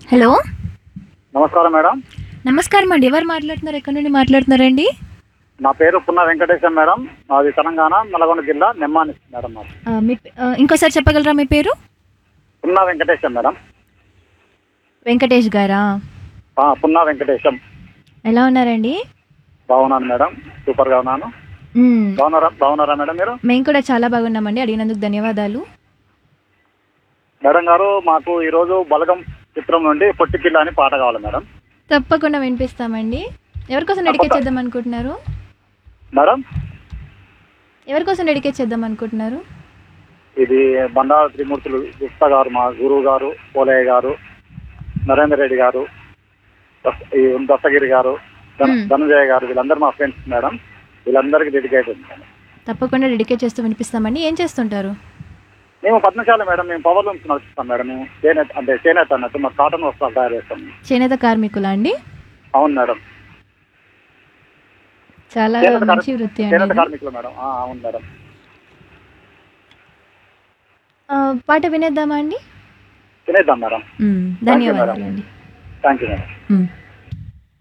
Hello నమస్కారం madam నమస్కారం అండి ఎవరు మాట్లాడుతున్నారు ఎక్కడి నుండి మాట్లాడుతున్నారండి నా పేరు పున్న వెంకటేశం మేడం మాది తెలంగాణ నల్గొండ జిల్లా నెమ్మాని మేడం మాది ఆ, మీ ఆ, ఇంకోసారి చెప్పగలరా మీ పేరు పున్న వెంకటేశం మేడం వెంకటేష్ గారా ఆ, పున్న వెంకటేశం ఎలా ఉన్నారండి బాగున్నాను మేడం సూపర్గా ఉన్నాను మ్మ్. బాగున్నారా బాగున్నారా మేడం మీరు మేము కూడా చాలా బాగున్నామండి అడిగినందుకు ధన్యవాదాలు మేడం గారు మాకు ఈరోజు బలగం చిత్రం నుండి పొట్టి పిల్ల అని పాట కావాలి మేడం తప్పకుండా వినిపిస్తామండి ఎవరికోసం డెడికేట్ చేద్దాం అనుకుంటున్నారు మేడం ఎవరికోసం డెడికేట్ చేద్దాం అనుకుంటున్నారు ఇది బండారు త్రిమూర్తులు గుప్తా గారు మా గురువు గారు పోలయ్య గారు నరేందర్ రెడ్డి గారు దస్- ఈ దస్తగిరి గారు ధన- మ్మ్. ధనంజయ గారు వీళ్ళందరూ మా ఫ్రెండ్స్ మేడం వీళ్ళందరికీ డెడికేట్ ఉంది మేడం తప్పకుండా డెడికేట్ చేస్తూ వినిపిస్తామండి ఏం చేస్తుంటారు మేము పద్మశాల మేడం మేము పవర్ లూమ్స్ నడుస్తాం మేడం మేము చేనేత అంటే చేనేత అన్నట్టు మా కాటన్ వస్త్రాలు తయారు చేస్తాం చేనేత కార్మికులా అండి అవును మేడం చాలా చేనేత కార్- మంచి వృత్తి అండి చేనేత ఇది. కార్మికులు మేడం ఆ, అవును మేడం ఆ, పాట వినేద్దామా అండి తినేద్దాం మేడం మ్మ్. ధన్యవాదాలండి థ్యాంక్ యూ మేడం మ్మ్.